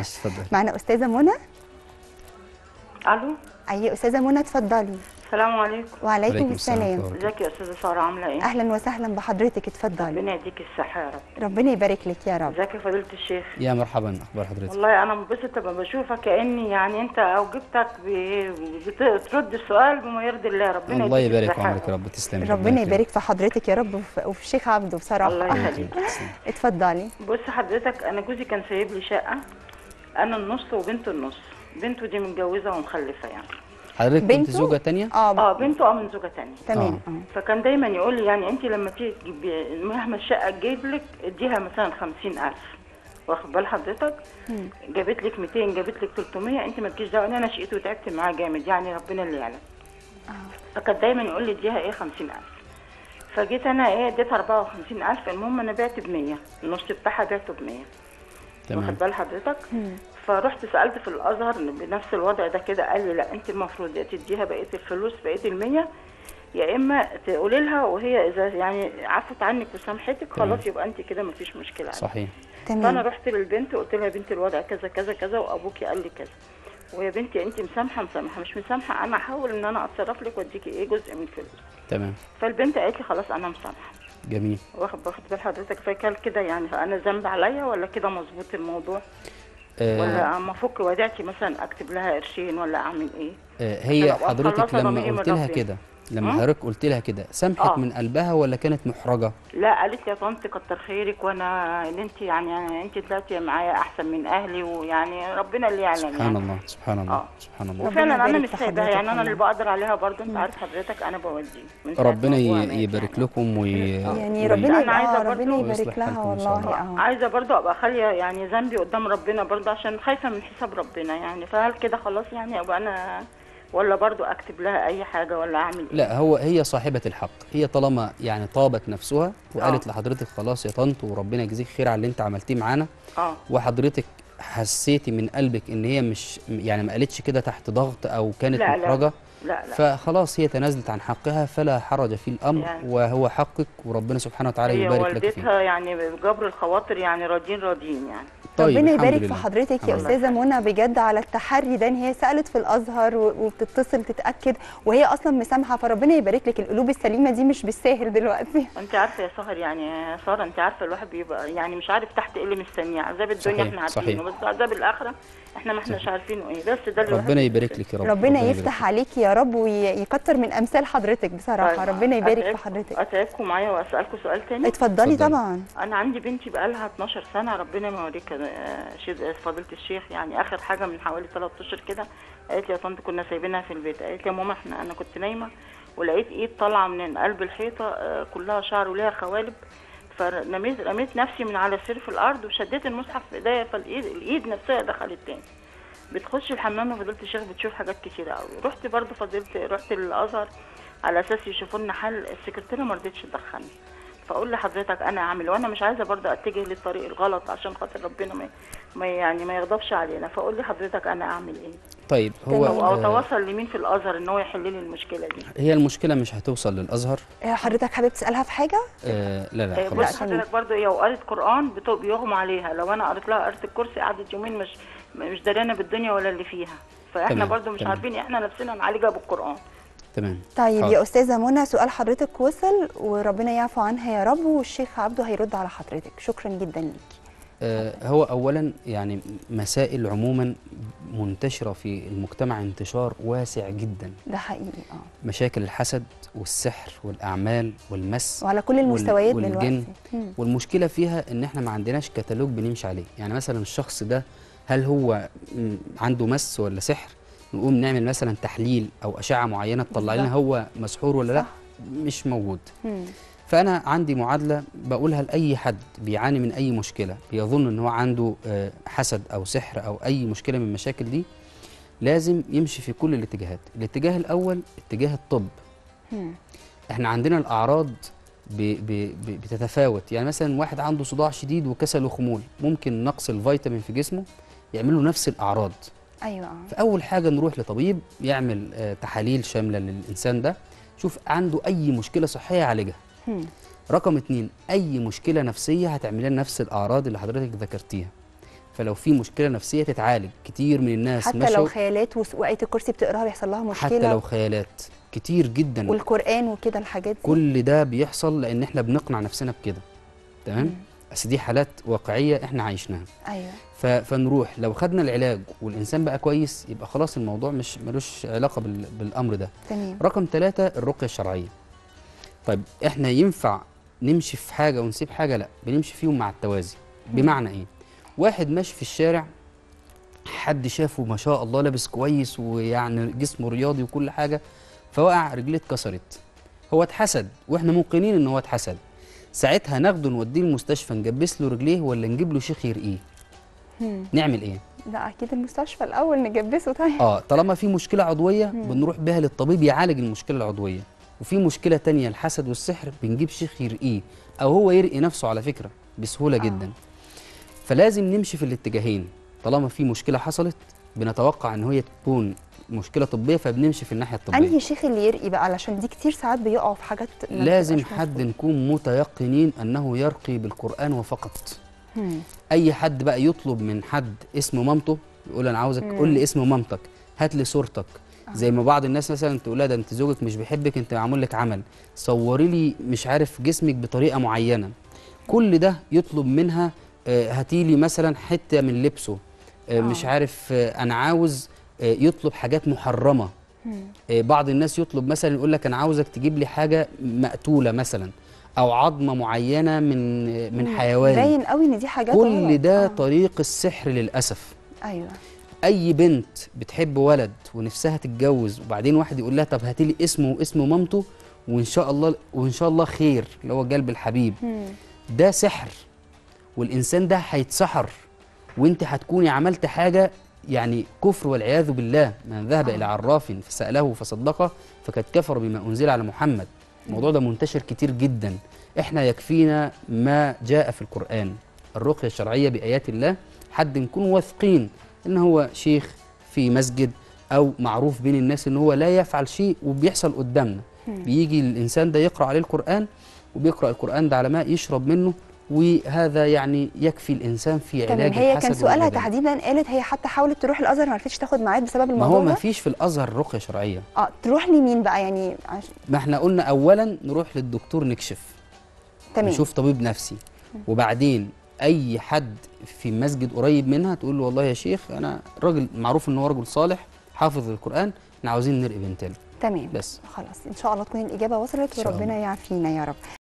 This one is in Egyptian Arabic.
اتفضل معنا استاذه منى الو اي استاذه منى اتفضلي السلام عليكم وعليكم عليكم السلام السلام ورحمة الله. ازيك يا استاذه ساره عامله ايه اهلا وسهلا بحضرتك اتفضلي ربنا يديك الصحه يا رب ربنا يبارك لك يا رب ازيك يا فضيله الشيخ يا مرحبا اخبار حضرتك والله انا انبسط لما بشوفك كاني يعني انت اوجبتك ب- بترد السؤال بما يرضي الله ربنا الله يديك يبارك في الصحة عمرك يا رب تسلمي ربنا يبارك في حضرتك يا رب وفي وفي الشيخ عبده بصراحه الله يخليك اتفضلي بص حضرتك انا جوزي كان سايب لي شقه انا النص وبنته النص بنته دي متجوزه ومخلفه يعني حضرتك كنت بنته؟ زوجه تانية اه اه بنته اه من زوجه تانية تمام آه. اه فكان دايما يقول لي يعني انت لما تيجي تجيبي مهما الشقه تجيب لك اديها مثلا 50000 واخد بال حضرتك جابت لك 200 جابت لك 300 انت ما تجيش دعوه انا شقيت وتعبت معاه جامد يعني ربنا اللي يعلم فكان دايما يقول لي اديها ايه 50000 فجيت انا ايه اديتها 54000 المهم انا بعت ب 100 النص بتاعها بعته ب 100 تمام واخد بال حضرتك فرحت سالت في الازهر بنفس الوضع ده كده قال لي لا انت المفروض يا تديها بقيه الفلوس بقيه ال100 يا اما تقولي لها وهي اذا يعني عفت عنك وسامحتك خلاص يبقى انت كده مفيش مشكله عادي. صحيح فانا تمام رحت للبنت وقلت لها يا بنتي الوضع كذا كذا كذا وابوكي قال لي كذا ويا بنتي انت مسامحه مسامحه مش مسامحه انا هحاول ان انا اتصرف لك واديكي ايه جزء من الفلوس تمام فالبنت قالت لي خلاص انا مسامحه جميل واخد واخد بال حضرتك فكان كده يعني انا ذنب عليا ولا كده مظبوط الموضوع آه ولا اما افك وديعتي مثلا اكتب لها قرشين ولا اعمل ايه آه هي أبقى حضرتك مخلصة لما ضميري من قلت لها ربنا. كده لما م? حضرتك قلت لها كده سامحت آه. من قلبها ولا كانت محرجه لا قالت لي يا طنط كتر خيرك وانا ان انت يعني انت طلعتي معايا احسن من اهلي ويعني ربنا اللي يعلم سبحان يعني الله سبحان الله آه. سبحان الله ربنا وفعلا انا يبارك مش في سايباها حضرتك يعني انا والله. اللي بقدر عليها برضه انت عارف حضرتك انا بوديه من ساعة ربنا ما ي- أبوها مات يبارك يعني. لكم وي... يعني وي- ربنا أنا عايزة آه ربنا برضو- يبارك ويصلح لها حالكم إن شاء والله الله. اه عايزه برضه ابقى خاليه يعني ذنبي قدام ربنا برضه عشان خايفه من حساب ربنا يعني فهل كده خلاص يعني ابقى انا ولا برضه اكتب لها اي حاجه ولا اعمل ايه لا هو هي صاحبة الحق هي طالما يعني طابت نفسها وقالت آه. لحضرتك خلاص يا طنط وربنا يجزيك خير على اللي انت عملتيه معانا اه وحضرتك حسيتي من قلبك ان هي مش يعني ما قالتش كده تحت ضغط او كانت لا، لا. محرجة لا لا فخلاص هي تنازلت عن حقها فلا حرج في الامر يعني. وهو حقك وربنا سبحانه وتعالى هي يبارك لك فيه والدتها يعني بجبر الخواطر يعني راضيين راضيين يعني طيب ربنا الحمد يبارك في لله. حضرتك يا الحمد استاذه منى بجد على التحري ده ان هي سالت في الازهر و- وبتتصل تتاكد وهي اصلا مسامحه فربنا يبارك لك القلوب السليمه دي مش بالساهل دلوقتي انت عارفه يا سهر يعني يا ساره انت عارفه الواحد بيبقى يعني مش عارف تحت ايه اللي مستنيه عذاب الدنيا صحيح، احنا عارفينه صحيح. بس عذاب الاخره احنا ما احناش عارفينه ايه بس ده اللي الواحد ربنا يبارك بيحس. لك يا رب ربنا يبارك يفتح لك. عليكي يا رب ويكتر من امثال حضرتك بصراحه طيب، ربنا يبارك في أتعبكم- حضرتك اتعبكم معايا واسالكم سؤال تاني اتفضلي اتفضلي. طبعا انا عندي بنتي بقالها 12 سنه ربنا ما يوريك آه، شيء فضيله الشيخ يعني اخر حاجه من حوالي 3 اشهر كده قالت لي يا طنط كنا سايبينها في البيت قالت لي يا ماما احنا انا كنت نايمه ولقيت ايد طالعه من قلب الحيطه آه، كلها شعر وليها خوالب فرميت رميت نفسي من على السرير في الارض وشديت المصحف في ايديا فالايد الايد نفسها دخلت تاني بتخش الحمام فضيله الشيخ بتشوف حاجات كتيره قوي رحت برضو فضيله رحت للازهر على اساس يشوفوا لنا حل السكرتيره ما رضتش تدخلني فاقول لحضرتك انا اعمل وانا مش عايزه برضه اتجه للطريق الغلط عشان خاطر ربنا ما ما يعني ما يغضبش علينا فاقول لي حضرتك انا اعمل ايه طيب هو او, أو آه، تواصل لمين في الازهر ان هو يحل لي المشكله دي هي المشكلة مش هتوصل للأزهر آه، حضرتك حابب تسالها في حاجه آه لا لا آه، خلاص بص حضرتك برضه هي وقرت قران بت- بيغمى عليها لو انا قريت لها قرت الكرسي قعدت يومين مش مش دريانه بالدنيا ولا اللي فيها فاحنا تمام، برضه مش تمام. عارفين احنا نفسنا نعالجها بالقران تمام طيب حاضر. يا استاذه منى سؤال حضرتك وصل وربنا يعفو عنها يا رب والشيخ عبده هيرد على حضرتك شكرا جدا ليكي آه، هو اولا يعني مسائل عموما منتشره في المجتمع انتشار واسع جدا ده حقيقي اه مشاكل الحسد والسحر والاعمال والمس وعلى كل المستويات والجن دلوقتي مم. والمشكله فيها ان احنا ما عندناش كتالوج بنمشي عليه يعني مثلا الشخص ده هل هو م، عنده مس ولا سحر نقوم نعمل مثلا تحليل او اشعه معينه تطلع لنا بالظبط. هو مسحور ولا لا صح. مش موجود مم. فانا عندي معادله بقولها لاي حد بيعاني من اي مشكله بيظن ان هو عنده آه، حسد او سحر او اي مشكله من المشاكل دي لازم يمشي في كل الاتجاهات الاتجاه الاول اتجاه الطب مم. احنا عندنا الاعراض ب ب ب بتتفاوت يعني مثلا واحد عنده صداع شديد وكسل وخمول ممكن نقص الفيتامين في جسمه يعمل له نفس الاعراض ايوه اه فاول حاجه نروح لطبيب يعمل آه، تحاليل شامله للانسان ده شوف عنده اي مشكله صحيه يعالجها مم. رقم اتنين اي مشكله نفسيه هتعمل لنا نفس الاعراض اللي حضرتك ذكرتيها فلو في مشكله نفسيه تتعالج كتير من الناس حتى مشوا لو خيالات وس- وآية الكرسي بتقراها بيحصل لها مشكله حتى لو خيالات كتير جدا والقران وكده الحاجات دي كل ده بيحصل لان احنا بنقنع نفسنا بكده تمام مم. بس دي حالات واقعيه احنا عايشناها ايوه ف- فنروح لو خدنا العلاج والانسان بقى كويس يبقى خلاص الموضوع مش ملوش علاقه بال- بالامر ده تمام رقم ثلاثة الرقية الشرعية طيب احنا ينفع نمشي في حاجة ونسيب حاجة لا بنمشي فيهم مع التوازي بمعنى ايه واحد ماشي في الشارع حد شافه ما شاء الله لابس كويس ويعني جسمه رياضي وكل حاجة فوقع رجليه اتكسرت هو اتحسد واحنا موقنين ان هو اتحسد ساعتها ناخده نوديه المستشفى نجبس له رجليه ولا نجيب له شيخ يرقيه مم. نعمل ايه لا اكيد المستشفى الاول نجبسه طيب اه طالما في مشكله عضويه بنروح بها للطبيب يعالج المشكله العضويه وفي مشكله تانية الحسد والسحر بنجيب شيخ يرقيه او هو يرقي نفسه على فكره بسهوله آه. جدا فلازم نمشي في الاتجاهين طالما في مشكله حصلت بنتوقع ان هي تكون مشكله طبيه فبنمشي في الناحيه الطبيه انهي شيخ اللي يرقي بقى علشان دي كتير ساعات بيقعوا في حاجات ما لازم بتبقاش حد مظبوطة. نكون متيقنين انه يرقي بالقران وفقط مم. اي حد بقى يطلب من حد اسم مامته يقول انا عاوزك قول لي اسم مامتك هات لي صورتك زي ما بعض الناس مثلا تقول لها ده انت زوجك مش بيحبك انت معمول لك عمل صوري لي مش عارف جسمك بطريقه معينه كل ده يطلب منها آه، هاتي لي مثلا حته من لبسه آه، آه. مش عارف آه، انا عاوز آه، يطلب حاجات محرمه مم. آه، بعض الناس يطلب مثلا يقول لك انا عاوزك تجيب لي حاجه مقتوله مثلا او عظمه معينه من آه، من مم. حيوان باين قوي ان دي حاجات كل غلط. ده آه. طريق السحر للاسف ايوه اي بنت بتحب ولد ونفسها تتجوز وبعدين واحد يقول لها طب هاتي لي اسمه واسم مامته وان شاء الله وان شاء الله خير اللي هو قلب الحبيب مم. ده سحر والانسان ده هيتسحر وانت هتكوني عملت حاجه يعني كفر والعياذ بالله من ذهب آه. الى عراف فساله فصدقه فقد كفر بما انزل على محمد الموضوع ده منتشر كتير جدا احنا يكفينا ما جاء في القران الرقيه الشرعيه بايات الله حد نكون واثقين ان هو شيخ في مسجد او معروف بين الناس ان هو لا يفعل شيء وبيحصل قدامنا بيجي الانسان ده يقرا عليه القران وبيقرا القران ده على ماء يشرب منه وهذا يعني يكفي الانسان في تمام علاج هي الحسد كان سؤالها والعدم. تحديدا قالت هي حتى حاولت تروح الازهر ما عرفتش تاخد ميعاد بسبب ما الموضوع هو ما ده فيش في الازهر رقيه شرعيه اه تروح لمين بقى يعني عش... ما احنا قلنا اولا نروح للدكتور نكشف تمام نشوف طبيب نفسي وبعدين اي حد في مسجد قريب منها تقول له والله يا شيخ انا راجل معروف ان هو رجل صالح حافظ القران احنا عاوزين نرقي بنتنا تمام بس خلاص ان شاء الله تكون الاجابه وصلت إن شاء وربنا الله. يعافينا يا رب